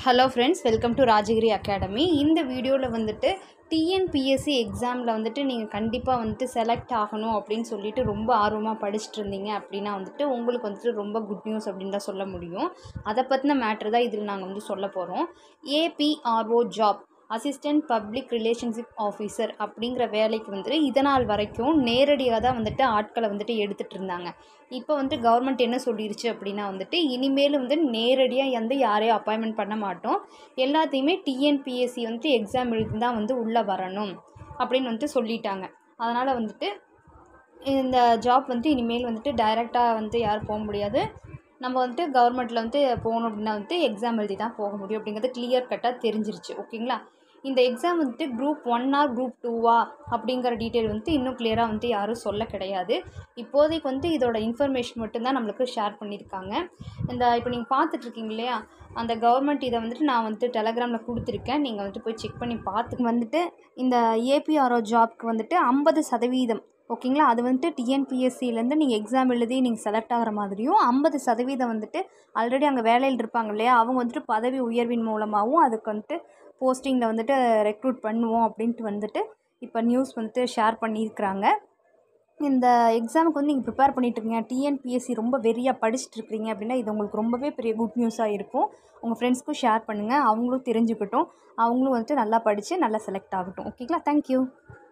hello friends welcome to Rajagiri academy இந்த வீடியோவில் வந்துட்டு டிஎன்பிஎஸ்சி எக்ஸாமில் வந்துட்டு நீங்கள் கண்டிப்பாக வந்துட்டு செலக்ட் ஆகணும் அப்படின்னு சொல்லிட்டு ரொம்ப ஆர்வமாக படிச்சுட்டு இருந்தீங்க அப்படின்னா வந்துட்டு உங்களுக்கு வந்துட்டு ரொம்ப குட் நியூஸ் அப்படின்னு தான் சொல்ல முடியும் அதை பற்றின மேட்ரு தான் இதில் நாங்கள் வந்து சொல்ல போகிறோம் APRO job assistant public relationship officer அப்படிங்கிற வேலைக்கு வந்துட்டு இதனால் வரைக்கும் நேரடியாக தான் வந்துட்டு ஆட்களை வந்துட்டு எடுத்துகிட்டு இருந்தாங்க இப்போ வந்து கவர்மெண்ட் என்ன சொல்லிருச்சு அப்படின்னா வந்துட்டு இனிமேல் வந்து நேரடியாக வந்து யாரையும் அப்பாயின்மெண்ட் பண்ண மாட்டோம் எல்லாத்தையுமே டிஎன்பிஎஸ்சி வந்துட்டு எக்ஸாம் எழுதி தான் வந்து உள்ளே வரணும் அப்படின்னு வந்துட்டு சொல்லிட்டாங்க அதனால் வந்துட்டு இந்த ஜாப் வந்துட்டு இனிமேல் வந்துட்டு டைரெக்டாக வந்து யாரும் போக முடியாது நம்ம வந்துட்டு கவர்மெண்ட்டில் வந்து போகணும் அப்படின்னா வந்துட்டு எக்ஸாம் எழுதி தான் போக முடியும் அப்படிங்கிறது கிளியர் கட்டாக தெரிஞ்சிருச்சு ஓகேங்களா இந்த எக்ஸாம் வந்துட்டு குரூப் ஒன்னா குரூப் டூவா அப்படிங்கிற டீட்டெயில் வந்துட்டு இன்னும் கிளியராக வந்துட்டு யாரும் சொல்ல கிடையாது இப்போதைக்கு வந்து இதோட இன்ஃபர்மேஷன் மட்டும்தான் நம்மளுக்கு ஷேர் பண்ணியிருக்காங்க இந்த இப்போ நீங்கள் பார்த்துட்ருக்கீங்க இல்லையா அந்த கவர்மெண்ட் இதை வந்துட்டு நான் வந்துட்டு டெலகிராமில் கொடுத்துருக்கேன் நீங்கள் வந்துட்டு போய் செக் பண்ணி பார்த்து வந்துட்டு இந்த ஏபிஆர்ஓ ஜாப்க்கு வந்துட்டு ஐம்பது சதவீதம் ஓகேங்களா அது வந்துட்டு டிஎன்பிஎஸ்சிலேருந்து நீங்கள் எக்ஸாம் எழுதி நீங்கள் செலக்ட் ஆகிற மாதிரியும் ஐம்பது சதவீதம் வந்துட்டு ஆல்ரெடி அங்கே வேலையில் இருப்பாங்க இல்லையா அவங்க வந்துட்டு பதவி உயர்வின் மூலமாகவும் அதுக்கு வந்துட்டு போஸ்டிங்கில் வந்துட்டு ரெக்ரூட் பண்ணுவோம் அப்படின்ட்டு வந்துட்டு இப்போ நியூஸ் வந்துட்டு ஷேர் பண்ணியிருக்கிறாங்க இந்த எக்ஸாமுக்கு வந்து நீங்கள் ப்ரிப்பேர் பண்ணிட்டுருக்கீங்க டிஎன்பிஎஸ்சி ரொம்ப வெறியாக படிச்சுட்டு இருக்கிறீங்க அப்படின்னா இது உங்களுக்கு ரொம்பவே பெரிய குட் நியூஸாக இருக்கும் உங்கள் ஃப்ரெண்ட்ஸ்க்கும் ஷேர் பண்ணுங்கள் அவங்களும் தெரிஞ்சுக்கட்டும் அவங்களும் வந்துட்டு நல்லா படித்து நல்லா செலக்ட் ஆகட்டும் ஓகேங்களா தேங்க்யூ